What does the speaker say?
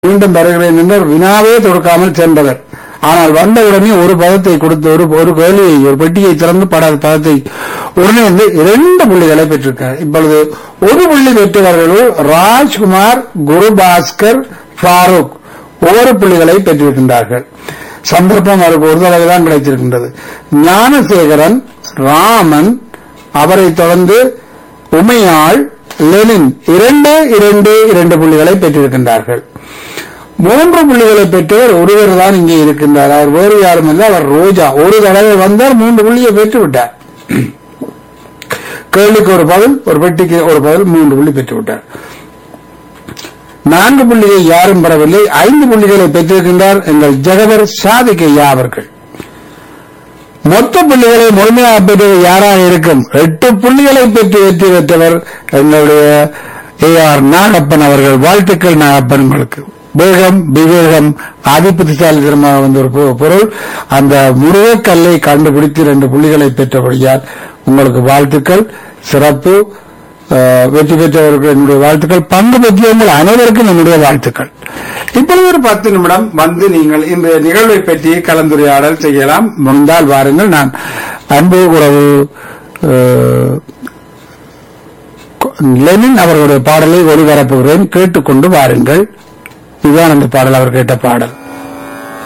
மீண்டும் வருகிறேன் என்று வினாவே தொடுக்காமல் சென்றவர் ஆனால் வந்தவுடனே ஒரு பதத்தை கொடுத்து ஒரு ஒரு கேள்வியை ஒரு பெட்டியை திறந்து படாத பதத்தை உடனே வந்து இரண்டு புள்ளிகளை பெற்றிருக்கார் இப்பொழுது ஒரு புள்ளி பெற்றவர்களோ ராஜ்குமார் குருபாஸ்கர் ஃபாரூக் ஒவ்வொரு புள்ளிகளை பெற்றிருக்கின்றார்கள் சந்தர்ப்பம் அவருக்கு ஒரு தடவை தான் கிடைத்திருக்கின்றது ஞானசேகரன் ராமன் அவரை தொடர்ந்து உமையாள் லெனின் இரண்டு இரண்டு இரண்டு புள்ளிகளை பெற்றிருக்கின்றார்கள் மூன்று புள்ளிகளை பெற்றவர் ஒருவர் தான் இங்கே இருக்கின்றார் அவர் வேறு யாரும் இல்லை அவர் ரோஜா ஒரு தடவை வந்தார் மூன்று புள்ளியை பெற்று விட்டார் கேள்விக்கு ஒரு பதில் ஒரு பெட்டிக்கு ஒரு பதில் மூன்று புள்ளி பெற்று விட்டார் நான்கு புள்ளியை யாரும் பெறவில்லை ஐந்து புள்ளிகளை பெற்றிருக்கின்றார் எங்கள் ஜெகவர் சாதிக்கையா அவர்கள் மொத்த புள்ளிகளை முழுமையாக பெற்றது யாராக இருக்கும் எட்டு புள்ளிகளை பெற்று வெற்றி பெற்றவர் எங்களுடைய ஏ ஆர் நாகப்பன் அவர்கள் வாழ்த்துக்கள் நாகப்பன் உங்களுக்கு வேகம் விவேகம் ஆதிபுத்திசாலித்தனமாக வந்த ஒரு பொ- பொருள் அந்த முருகக்கல்லை கண்டுபிடித்து ரெண்டு புள்ளிகளை பெற்றபடியால் உங்களுக்கு வாழ்த்துக்கள் சிறப்பு அஹ், வெற்றி பெற்றவர்கள் என்னுடைய வாழ்த்துக்கள் பங்கு பெற்றியவங்கள் அனைவருக்கும் என்னுடைய வாழ்த்துக்கள் இப்பொழுது ஒரு பத்து நிமிடம் வந்து நீங்கள் இந்த நிகழ்வை பற்றி கலந்துரையாடல் செய்யலாம் முடிந்தால் வாருங்கள் நான் அன்பு உறவு அஹ், லெனின் அவர்களுடைய பாடலை ஒளிபரப்புகிறேன் கேட்டுக்கொண்டு வாருங்கள் இதுதான் அந்த பாடல் அவர் கேட்ட பாடல்